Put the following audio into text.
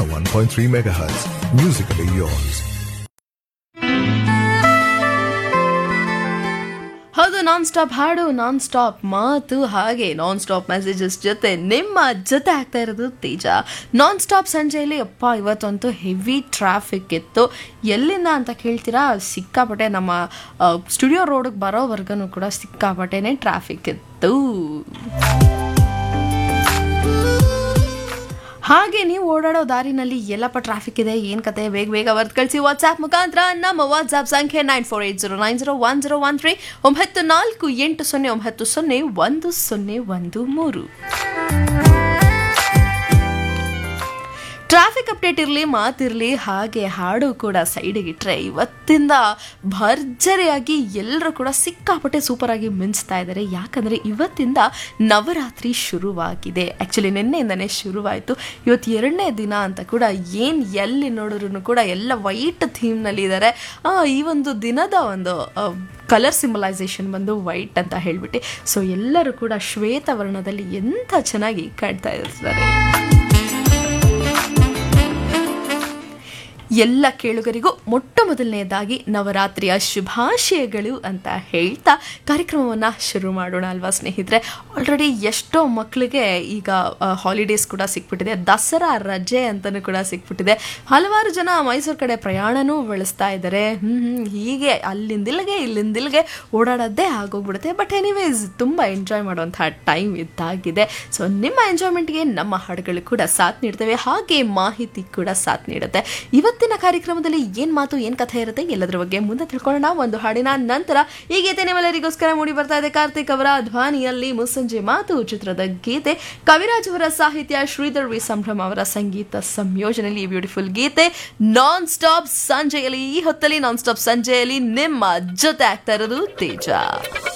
101.3 MHz. Musically yours. ಹೌದು non stop ಹಾಡು non stop ಮಾತು ಹಾಗೆ ನಾನ್ ಸ್ಟಾಪ್ ಮೆಸೇಜಸ್ ಜೊತೆ ನಿಮ್ಮ ಜೊತೆ ಆಗ್ತಾ ಇರೋದು ತೇಜ ನಾನ್ ಸ್ಟಾಪ್ ಸಂಜೆಯಲ್ಲಿ ಅಪ್ಪ ಇವತ್ತಂತೂ ಹೆವಿ ಟ್ರಾಫಿಕ್ ಇತ್ತು ಎಲ್ಲಿಂದ ಅಂತ ಕೇಳ್ತೀರಾ ಸಿಕ್ಕಾಪಟ್ಟೆ ನಮ್ಮ ಸ್ಟುಡಿಯೋ ರೋಡ್ಗೆ ಬರೋವರೆಗೂ ಕೂಡ ಸಿಕ್ಕಾಪಟ್ಟೆನೆ ಟ್ರಾಫಿಕ್ ಇತ್ತು ಹಾಗೆ ನೀವು ಓಡಾಡೋ ದಾರಿನಲ್ಲಿ ಎಲ್ಲಪ್ಪ ಟ್ರಾಫಿಕ್ ಇದೆ ಏನು ಕತೆ ಬೇಗ ಬೇಗ ಬರ್ದು ಕಳಿಸಿ ವಾಟ್ಸ್ಆ್ಯಪ್ ಮುಖಾಂತರ ನಮ್ಮ ವಾಟ್ಸ್ಆ್ಯಪ್ ಸಂಖ್ಯೆ nine four eight zero nine zero one zero one three ಒಂಬತ್ತು ನಾಲ್ಕು ಎಂಟು ಸೊನ್ನೆ ಒಂಬತ್ತು ಸೊನ್ನೆ ಒಂದು ಸೊನ್ನೆ ಒಂದು ಮೂರು ಟ್ರಾಫಿಕ್ ಅಪ್ಡೇಟ್ ಇರಲಿ ಮಾತಿರಲಿ ಹಾಗೆ ಹಾಡು ಕೂಡ ಸೈಡಿಗೆ ಇಟ್ಟರೆ ಇವತ್ತಿಂದ ಭರ್ಜರಿಯಾಗಿ ಎಲ್ಲರೂ ಕೂಡ ಸಿಕ್ಕಾಪಟ್ಟೆ ಸೂಪರಾಗಿ ಮಿಂಚ್ತಾ ಇದ್ದಾರೆ ಯಾಕಂದರೆ ಇವತ್ತಿಂದ ನವರಾತ್ರಿ ಶುರುವಾಗಿದೆ ಆ್ಯಕ್ಚುಲಿ ನಿನ್ನೆಯಿಂದನೇ ಶುರುವಾಯಿತು ಇವತ್ತು ಎರಡನೇ ದಿನ ಅಂತ ಕೂಡ ಏನು ಎಲ್ಲಿ ನೋಡಿದ್ರು ಕೂಡ ಎಲ್ಲ ವೈಟ್ ಥೀಮ್ನಲ್ಲಿ ಇದ್ದಾರೆ ಈ ಒಂದು ದಿನದ ಒಂದು ಕಲರ್ ಸಿಂಬಲೈಸೇಷನ್ ಬಂದು ವೈಟ್ ಅಂತ ಹೇಳ್ಬಿಟ್ಟು ಸೊ ಎಲ್ಲರೂ ಕೂಡ ಶ್ವೇತವರ್ಣದಲ್ಲಿ ಎಂಥ ಚೆನ್ನಾಗಿ ಕಾಣ್ತಾ ಇರ್ತಾರೆ ಎಲ್ಲ ಕೇಳುಗರಿಗೂ ಮೊಟ್ಟ ಮೊದಲನೆಯದಾಗಿ ನವರಾತ್ರಿಯ ಶುಭಾಶಯಗಳು ಅಂತ ಹೇಳ್ತಾ ಕಾರ್ಯಕ್ರಮವನ್ನು ಶುರು ಮಾಡೋಣ ಅಲ್ವಾ ಸ್ನೇಹಿತರೆ ಆಲ್ರೆಡಿ ಎಷ್ಟೋ ಮಕ್ಕಳಿಗೆ ಈಗ ಹಾಲಿಡೇಸ್ ಕೂಡ ಸಿಕ್ಬಿಟ್ಟಿದೆ ದಸರಾ ರಜೆ ಅಂತಲೂ ಕೂಡ ಸಿಕ್ಬಿಟ್ಟಿದೆ ಹಲವಾರು ಜನ ಮೈಸೂರು ಕಡೆ ಪ್ರಯಾಣನೂ ಬೆಳೆಸ್ತಾ ಇದ್ದಾರೆ ಹೀಗೆ ಅಲ್ಲಿಂದಿಲ್ಗೆ ಇಲ್ಲಿಂದಿಲ್ಗೆ ಓಡಾಡೋದೇ ಆಗೋಗ್ಬಿಡುತ್ತೆ ಬಟ್ ಎನಿವೇಸ್ ತುಂಬ ಎಂಜಾಯ್ ಮಾಡುವಂತಹ ಟೈಮ್ ಇದ್ದಾಗಿದೆ ಸೊ ನಿಮ್ಮ ಎಂಜಾಯ್ಮೆಂಟ್ಗೆ ನಮ್ಮ ಹಾಡುಗಳು ಕೂಡ ಸಾಥ್ ನೀಡ್ತವೆ ಹಾಗೆ ಮಾಹಿತಿ ಕೂಡ ಸಾಥ್ ನೀಡುತ್ತೆ ಇವತ್ತಿನ ಕಾರ್ಯಕ್ರಮದಲ್ಲಿ ಏನ್ ಮಾತು ಏನ್ ಕಥೆ ಇರುತ್ತೆ ಎಲ್ಲದರ ಬಗ್ಗೆ ಮುಂದೆ ತಿಳ್ಕೊಳ್ಳೋಣ ಒಂದು ಹಾಡಿನ ನಂತರ ಈ ಗೀತೆ ನಿಮ್ಮೆಲ್ಲರಿಗೋಸ್ಕರ ಮೂಡಿ ಬರ್ತಾ ಇದೆ ಕಾರ್ತಿಕ್ ಅವರ ಧ್ವನಿಯಲ್ಲಿ ಮುಸ್ಸಂಜೆ ಮಾತು ಚಿತ್ರದ ಗೀತೆ ಕವಿರಾಜ್ ಅವರ ಸಾಹಿತ್ಯ ಶ್ರೀಧರ್ ವಿ ಸಂಭ್ರಮ ಅವರ ಸಂಗೀತ ಸಂಯೋಜನೆಯಲ್ಲಿ ಬ್ಯೂಟಿಫುಲ್ ಗೀತೆ ನಾನ್ ಸ್ಟಾಪ್ ಸಂಜೆಯಲ್ಲಿ ಈ ಹೊತ್ತಲ್ಲಿ ನಾನ್ ಸ್ಟಾಪ್ ಸಂಜೆಯಲ್ಲಿ ನಿಮ್ಮ ಜೊತೆ ಆಗ್ತಾ ಇರೋದು ತೇಜ